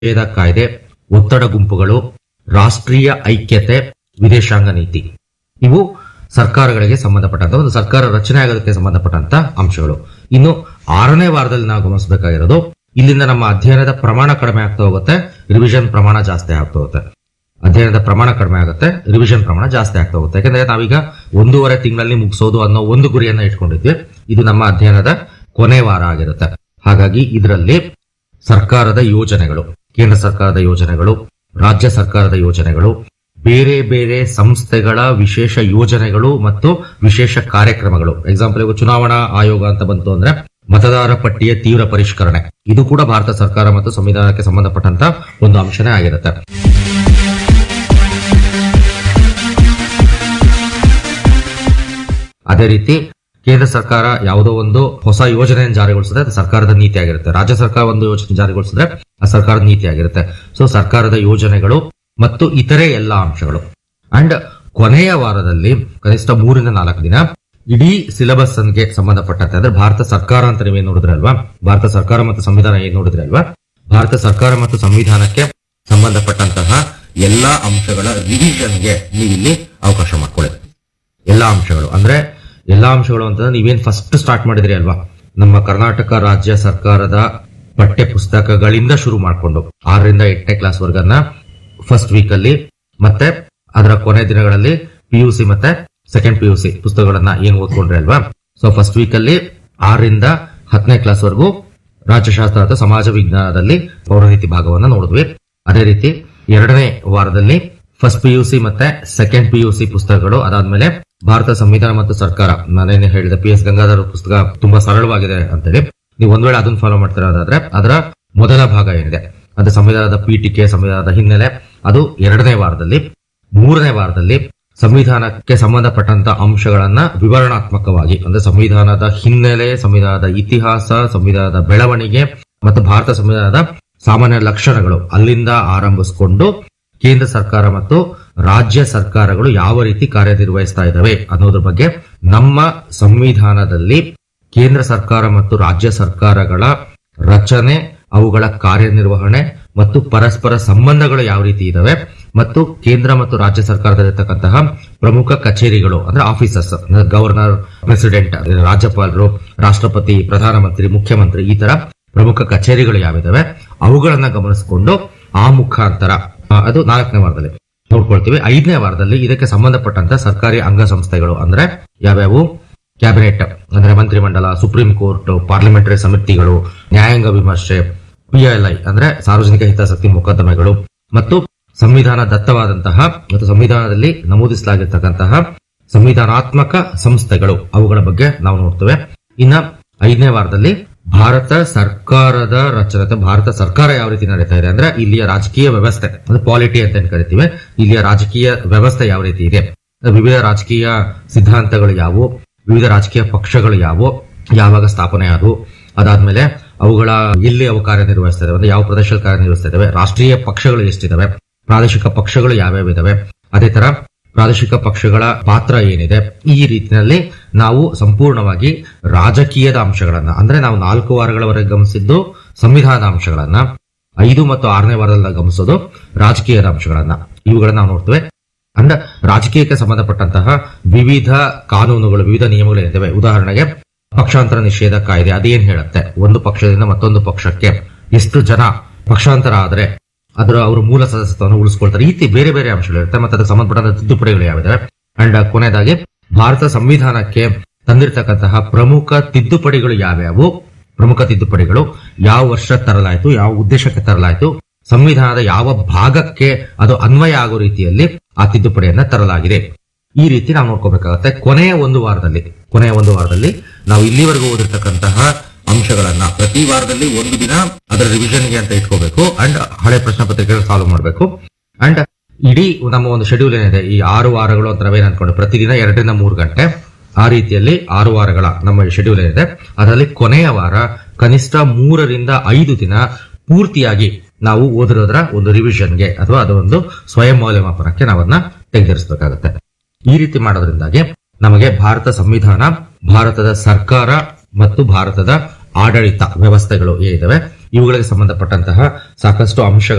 ನಿಷೇಧ ಕಾಯ್ದೆ ಒತ್ತಡ ಗುಂಪುಗಳು ರಾಷ್ಟ್ರೀಯ ಐಕ್ಯತೆ ವಿದೇಶಾಂಗ ನೀತಿ ಇವು ಸರ್ಕಾರಗಳಿಗೆ ಸಂಬಂಧಪಟ್ಟಂತ ಒಂದು ಸರ್ಕಾರ ರಚನೆ ಆಗೋದಕ್ಕೆ ಸಂಬಂಧಪಟ್ಟಂತ ಅಂಶಗಳು ಇನ್ನು ಆರನೇ ವಾರದಲ್ಲಿ ನಾವು ಗಮನಿಸಬೇಕಾಗಿರೋದು ಇಲ್ಲಿಂದ ನಮ್ಮ ಅಧ್ಯಯನದ ಪ್ರಮಾಣ ಕಡಿಮೆ ಆಗ್ತಾ ಹೋಗುತ್ತೆ ರಿವಿಷನ್ ಪ್ರಮಾಣ ಜಾಸ್ತಿ ಆಗ್ತಾ ಹೋಗುತ್ತೆ ಅಧ್ಯಯನದ ಪ್ರಮಾಣ ಕಡಿಮೆ ಆಗುತ್ತೆ ರಿವಿಷನ್ ಪ್ರಮಾಣ ಜಾಸ್ತಿ ಆಗ್ತಾ ಹೋಗುತ್ತೆ ಯಾಕಂದ್ರೆ ನಾವೀಗ ಒಂದೂವರೆ ತಿಂಗಳಲ್ಲಿ ಮುಗಿಸೋದು ಅನ್ನೋ ಒಂದು ಗುರಿಯನ್ನ ಇಟ್ಕೊಂಡಿದ್ವಿ ಇದು ನಮ್ಮ ಅಧ್ಯಯನದ ಕೊನೆ ವಾರ ಆಗಿರುತ್ತೆ ಹಾಗಾಗಿ ಇದರಲ್ಲಿ ಸರ್ಕಾರದ ಯೋಜನೆಗಳು ಕೇಂದ್ರ ಸರ್ಕಾರದ ಯೋಜನೆಗಳು ರಾಜ್ಯ ಸರ್ಕಾರದ ಯೋಜನೆಗಳು ಬೇರೆ ಬೇರೆ ಸಂಸ್ಥೆಗಳ ವಿಶೇಷ ಯೋಜನೆಗಳು ಮತ್ತು ವಿಶೇಷ ಕಾರ್ಯಕ್ರಮಗಳು ಎಕ್ಸಾಂಪಲ್ ಇವಾಗ ಚುನಾವಣಾ ಆಯೋಗ ಅಂತ ಬಂತು ಅಂದ್ರೆ ಮತದಾರ ಪಟ್ಟಿಯ ತೀವ್ರ ಪರಿಷ್ಕರಣೆ ಇದು ಕೂಡ ಭಾರತ ಸರ್ಕಾರ ಮತ್ತು ಸಂವಿಧಾನಕ್ಕೆ ಸಂಬಂಧಪಟ್ಟಂತ ಒಂದು ಅಂಶನೇ ಆಗಿರುತ್ತೆ ಅದೇ ರೀತಿ ಕೇಂದ್ರ ಸರ್ಕಾರ ಯಾವುದೋ ಒಂದು ಹೊಸ ಯೋಜನೆಯನ್ನು ಜಾರಿಗೊಳಿಸಿದ್ರೆ ಅದು ಸರ್ಕಾರದ ನೀತಿ ಆಗಿರುತ್ತೆ ರಾಜ್ಯ ಸರ್ಕಾರ ಒಂದು ಯೋಜನೆ ಜಾರಿಗೊಳಿಸಿದ್ರೆ ಆ ಸರ್ಕಾರದ ನೀತಿ ಆಗಿರುತ್ತೆ ಸೊ ಸರ್ಕಾರದ ಯೋಜನೆಗಳು ಮತ್ತು ಇತರೆ ಎಲ್ಲ ಅಂಶಗಳು ಅಂಡ್ ಕೊನೆಯ ವಾರದಲ್ಲಿ ಕನಿಷ್ಠ ಮೂರಿಂದ ನಾಲ್ಕು ದಿನ ಇಡೀ ಸಿಲೆಬಸ್ ಗೆ ಸಂಬಂಧಪಟ್ಟಂತೆ ಅಂದ್ರೆ ಭಾರತ ಸರ್ಕಾರ ಅಂತ ನೀವೇನ್ ನೋಡಿದ್ರೆ ಅಲ್ವಾ ಭಾರತ ಸರ್ಕಾರ ಮತ್ತು ಸಂವಿಧಾನ ಏನ್ ನೋಡಿದ್ರೆ ಅಲ್ವಾ ಭಾರತ ಸರ್ಕಾರ ಮತ್ತು ಸಂವಿಧಾನಕ್ಕೆ ಸಂಬಂಧಪಟ್ಟಂತಹ ಎಲ್ಲಾ ಅಂಶಗಳ ರಿವಿಷನ್ಗೆ ನೀವಿಲ್ಲಿ ಅವಕಾಶ ಮಾಡ್ಕೊಳ್ಳಿ ಎಲ್ಲಾ ಅಂಶಗಳು ಅಂದ್ರೆ ಎಲ್ಲಾ ಅಂಶಗಳು ಅಂತಂದ್ರೆ ನೀವೇನ್ ಫಸ್ಟ್ ಸ್ಟಾರ್ಟ್ ಮಾಡಿದ್ರಿ ಅಲ್ವಾ ನಮ್ಮ ಕರ್ನಾಟಕ ರಾಜ್ಯ ಸರ್ಕಾರದ ಪಠ್ಯ ಪುಸ್ತಕಗಳಿಂದ ಶುರು ಮಾಡಿಕೊಂಡು ಆರರಿಂದ ಎಂಟನೇ ಕ್ಲಾಸ್ ವರ್ಗನ್ನ ಫಸ್ಟ್ ವೀಕ್ ಅಲ್ಲಿ ಮತ್ತೆ ಅದರ ಕೊನೆ ದಿನಗಳಲ್ಲಿ ಪಿಯುಸಿ ಮತ್ತೆ ಸೆಕೆಂಡ್ ಪಿಯುಸಿ ಪುಸ್ತಕಗಳನ್ನ ಏನ್ ಓದ್ಕೊಂಡ್ರಿ ಅಲ್ವಾ ಸೊ ಫಸ್ಟ್ ವೀಕ್ ಅಲ್ಲಿ ಆರರಿಂದ ಹತ್ತನೇ ಕ್ಲಾಸ್ ವರೆಗೂ ರಾಜ್ಯಶಾಸ್ತ್ರ ಅಥವಾ ಸಮಾಜ ವಿಜ್ಞಾನದಲ್ಲಿ ಪೌರನೀತಿ ಭಾಗವನ್ನ ನೋಡಿದ್ವಿ ಅದೇ ರೀತಿ ಎರಡನೇ ವಾರದಲ್ಲಿ ಫಸ್ಟ್ ಪಿಯುಸಿ ಮತ್ತೆ ಸೆಕೆಂಡ್ ಪಿಯುಸಿ ಪುಸ್ತಕಗಳು ಅದಾದ್ಮೇಲೆ ಭಾರತ ಸಂವಿಧಾನ ಮತ್ತು ಸರ್ಕಾರ ನಾನೇನು ಹೇಳಿದೆ ಪಿ ಎಸ್ ಗಂಗಾಧರ್ ಪುಸ್ತಕ ತುಂಬಾ ಸರಳವಾಗಿದೆ ಅಂತೇಳಿ ನೀವು ಒಂದ್ ವೇಳೆ ಅದನ್ನ ಫಾಲೋ ಮಾಡ್ತಿರೋದಾದ್ರೆ ಅದರ ಮೊದಲ ಭಾಗ ಏನಿದೆ ಅದು ಸಂವಿಧಾನದ ಪೀಠಿಕೆ ಸಂವಿಧಾನದ ಹಿನ್ನೆಲೆ ಅದು ಎರಡನೇ ವಾರದಲ್ಲಿ ಮೂರನೇ ವಾರದಲ್ಲಿ ಸಂವಿಧಾನಕ್ಕೆ ಸಂಬಂಧಪಟ್ಟಂತ ಅಂಶಗಳನ್ನ ವಿವರಣಾತ್ಮಕವಾಗಿ ಅಂದ್ರೆ ಸಂವಿಧಾನದ ಹಿನ್ನೆಲೆ ಸಂವಿಧಾನದ ಇತಿಹಾಸ ಸಂವಿಧಾನದ ಬೆಳವಣಿಗೆ ಮತ್ತು ಭಾರತ ಸಂವಿಧಾನದ ಸಾಮಾನ್ಯ ಲಕ್ಷಣಗಳು ಅಲ್ಲಿಂದ ಆರಂಭಿಸಿಕೊಂಡು ಕೇಂದ್ರ ಸರ್ಕಾರ ಮತ್ತು ರಾಜ್ಯ ಸರ್ಕಾರಗಳು ಯಾವ ರೀತಿ ಕಾರ್ಯನಿರ್ವಹಿಸ್ತಾ ಇದ್ದಾವೆ ಅನ್ನೋದ್ರ ಬಗ್ಗೆ ನಮ್ಮ ಸಂವಿಧಾನದಲ್ಲಿ ಕೇಂದ್ರ ಸರ್ಕಾರ ಮತ್ತು ರಾಜ್ಯ ಸರ್ಕಾರಗಳ ರಚನೆ ಅವುಗಳ ಕಾರ್ಯನಿರ್ವಹಣೆ ಮತ್ತು ಪರಸ್ಪರ ಸಂಬಂಧಗಳು ಯಾವ ರೀತಿ ಇದಾವೆ ಮತ್ತು ಕೇಂದ್ರ ಮತ್ತು ರಾಜ್ಯ ಸರ್ಕಾರದಲ್ಲಿರ್ತಕ್ಕಂತಹ ಪ್ರಮುಖ ಕಚೇರಿಗಳು ಅಂದ್ರೆ ಆಫೀಸರ್ಸ್ ಗವರ್ನರ್ ಪ್ರೆಸಿಡೆಂಟ್ ರಾಜ್ಯಪಾಲರು ರಾಷ್ಟ್ರಪತಿ ಪ್ರಧಾನಮಂತ್ರಿ ಮುಖ್ಯಮಂತ್ರಿ ಈ ತರ ಪ್ರಮುಖ ಕಚೇರಿಗಳು ಯಾವಿದಾವೆ ಅವುಗಳನ್ನ ಗಮನಿಸಿಕೊಂಡು ಆ ಮುಖಾಂತರ ಆ, ಅದು ನಾಲ್ಕನೇ ವಾರದಲ್ಲಿ ನೋಡ್ಕೊಳ್ತೀವಿ ಐದನೇ ವಾರದಲ್ಲಿ ಇದಕ್ಕೆ ಸಂಬಂಧಪಟ್ಟಂತ ಸರ್ಕಾರಿ ಅಂಗಸಂಸ್ಥೆಗಳು ಅಂದ್ರೆ ಯಾವ್ಯಾವು ಕ್ಯಾಬಿನೆಟ್ ಅಂದ್ರೆ ಮಂತ್ರಿಮಂಡಲ ಸುಪ್ರೀಂ ಕೋರ್ಟ್ ಪಾರ್ಲಿಮೆಂಟರಿ ಸಮಿತಿಗಳು ನ್ಯಾಯಾಂಗ ವಿಮರ್ಶೆ ಪಿಎಲ್ಐ ಅಂದ್ರೆ ಸಾರ್ವಜನಿಕ ಹಿತಾಸಕ್ತಿ ಮೊಕದ್ದಮೆಗಳು ಮತ್ತು ಸಂವಿಧಾನ ದತ್ತವಾದಂತಹ ಮತ್ತು ಸಂವಿಧಾನದಲ್ಲಿ ನಮೂದಿಸಲಾಗಿರ್ತಕ್ಕಂತಹ ಸಂವಿಧಾನಾತ್ಮಕ ಸಂಸ್ಥೆಗಳು ಅವುಗಳ ಬಗ್ಗೆ ನಾವು ನೋಡ್ತೇವೆ ಇನ್ನ ಐದನೇ ವಾರದಲ್ಲಿ ಭಾರತ ಸರ್ಕಾರದ ರಚನೆ ಅಥವಾ ಭಾರತ ಸರ್ಕಾರ ಯಾವ ರೀತಿ ನಡೀತಾ ಇದೆ ಅಂದ್ರೆ ಇಲ್ಲಿಯ ರಾಜಕೀಯ ವ್ಯವಸ್ಥೆ ಅಂದ್ರೆ ಪಾಲಿಟಿ ಅಂತ ಏನ್ ಕರಿತೀವಿ ಇಲ್ಲಿಯ ರಾಜಕೀಯ ವ್ಯವಸ್ಥೆ ಯಾವ ರೀತಿ ಇದೆ ವಿವಿಧ ರಾಜಕೀಯ ಸಿದ್ಧಾಂತಗಳು ಯಾವುವು ವಿವಿಧ ರಾಜಕೀಯ ಪಕ್ಷಗಳು ಯಾವುವು ಯಾವಾಗ ಸ್ಥಾಪನೆ ಆದವು ಅದಾದ್ಮೇಲೆ ಅವುಗಳ ಎಲ್ಲಿ ಅವು ಕಾರ್ಯನಿರ್ವಹಿಸ್ತಾ ಇದಾವೆ ಅಂದ್ರೆ ಯಾವ ಪ್ರದೇಶದಲ್ಲಿ ಕಾರ್ಯನಿರ್ವಹಿಸ್ತಾ ಇದಾವೆ ರಾಷ್ಟ್ರೀಯ ಪಕ್ಷಗಳು ಎಷ್ಟಿದಾವೆ ಪ್ರಾದೇಶಿಕ ಪಕ್ಷಗಳು ಯಾವ್ಯಾವ ಇದಾವೆ ಅದೇ ತರ ಪ್ರಾದೇಶಿಕ ಪಕ್ಷಗಳ ಪಾತ್ರ ಏನಿದೆ ಈ ರೀತಿಯಲ್ಲಿ ನಾವು ಸಂಪೂರ್ಣವಾಗಿ ರಾಜಕೀಯದ ಅಂಶಗಳನ್ನ ಅಂದ್ರೆ ನಾವು ನಾಲ್ಕು ವಾರಗಳವರೆಗೆ ಗಮನಿಸಿದ್ದು ಸಂವಿಧಾನದ ಅಂಶಗಳನ್ನ ಐದು ಮತ್ತು ಆರನೇ ವಾರದಲ್ಲಿ ನಾವು ಗಮನಿಸೋದು ರಾಜಕೀಯದ ಅಂಶಗಳನ್ನ ಇವುಗಳನ್ನ ನಾವು ನೋಡ್ತೇವೆ ಅಂದ ರಾಜಕೀಯಕ್ಕೆ ಸಂಬಂಧಪಟ್ಟಂತಹ ವಿವಿಧ ಕಾನೂನುಗಳು ವಿವಿಧ ನಿಯಮಗಳು ಏನಿವೆ ಉದಾಹರಣೆಗೆ ಪಕ್ಷಾಂತರ ನಿಷೇಧ ಕಾಯ್ದೆ ಅದೇನ್ ಹೇಳುತ್ತೆ ಒಂದು ಪಕ್ಷದಿಂದ ಮತ್ತೊಂದು ಪಕ್ಷಕ್ಕೆ ಎಷ್ಟು ಜನ ಪಕ್ಷಾಂತರ ಆದ್ರೆ ಅದರ ಅವರ ಮೂಲ ಸದಸ್ಯತ್ವವನ್ನು ಉಳಿಸ್ಕೊಳ್ತಾರೆ ಈ ರೀತಿ ಬೇರೆ ಬೇರೆ ಅಂಶಗಳು ಇರುತ್ತೆ ಮತ್ತೆ ಅದಕ್ಕೆ ಸಂಬಂಧಪಟ್ಟಂತ ತಿದ್ದುಪಡಿಗಳು ಯಾವಿದಾವೆ ಅಂಡ್ ಕೊನೆಯದಾಗಿ ಭಾರತ ಸಂವಿಧಾನಕ್ಕೆ ತಂದಿರತಕ್ಕಂತಹ ಪ್ರಮುಖ ತಿದ್ದುಪಡಿಗಳು ಯಾವ್ಯಾವು ಪ್ರಮುಖ ತಿದ್ದುಪಡಿಗಳು ಯಾವ ವರ್ಷ ತರಲಾಯಿತು ಯಾವ ಉದ್ದೇಶಕ್ಕೆ ತರಲಾಯಿತು ಸಂವಿಧಾನದ ಯಾವ ಭಾಗಕ್ಕೆ ಅದು ಅನ್ವಯ ಆಗೋ ರೀತಿಯಲ್ಲಿ ಆ ತಿದ್ದುಪಡಿಯನ್ನ ತರಲಾಗಿದೆ ಈ ರೀತಿ ನಾವು ನೋಡ್ಕೋಬೇಕಾಗತ್ತೆ ಕೊನೆಯ ಒಂದು ವಾರದಲ್ಲಿ ಕೊನೆಯ ಒಂದು ವಾರದಲ್ಲಿ ನಾವು ಇಲ್ಲಿವರೆಗೂ ಓದಿರ್ತಕ್ಕಂತಹ ಅಂಶಗಳನ್ನ ಪ್ರತಿ ವಾರದಲ್ಲಿ ಒಂದು ದಿನ ಅದರ ರಿವಿಷನ್ಗೆ ಅಂತ ಇಟ್ಕೋಬೇಕು ಅಂಡ್ ಹಳೆ ಪ್ರಶ್ನೆ ಪತ್ರಿಕೆಗಳು ಸಾಲ್ವ್ ಮಾಡಬೇಕು ಅಂಡ್ ಇಡೀ ನಮ್ಮ ಒಂದು ಶೆಡ್ಯೂಲ್ ಏನಿದೆ ಈ ಆರು ವಾರಗಳು ಅಂತ ನಾವೇನ್ ಅನ್ಕೊಂಡು ಪ್ರತಿದಿನ ಎರಡರಿಂದ ಮೂರು ಗಂಟೆ ಆ ರೀತಿಯಲ್ಲಿ ಆರು ವಾರಗಳ ನಮ್ಮ ಶೆಡ್ಯೂಲ್ ಏನಿದೆ ಅದರಲ್ಲಿ ಕೊನೆಯ ವಾರ ಕನಿಷ್ಠ ಮೂರರಿಂದ ಐದು ದಿನ ಪೂರ್ತಿಯಾಗಿ ನಾವು ಓದಿರೋದ್ರ ಒಂದು ರಿವಿಷನ್ಗೆ ಅಥವಾ ಅದೊಂದು ಸ್ವಯಂ ಮೌಲ್ಯಮಾಪನಕ್ಕೆ ನಾವನ್ನ ತೆಗೆದಿರಿಸಬೇಕಾಗುತ್ತೆ ಈ ರೀತಿ ಮಾಡೋದ್ರಿಂದಾಗಿ ನಮಗೆ ಭಾರತ ಸಂವಿಧಾನ ಭಾರತದ ಸರ್ಕಾರ ಮತ್ತು ಭಾರತದ ಆಡಳಿತ ವ್ಯವಸ್ಥೆಗಳು ಏನಿದಾವೆ ಇವುಗಳಿಗೆ ಸಂಬಂಧಪಟ್ಟಂತಹ ಸಾಕಷ್ಟು ಅಂಶಗಳು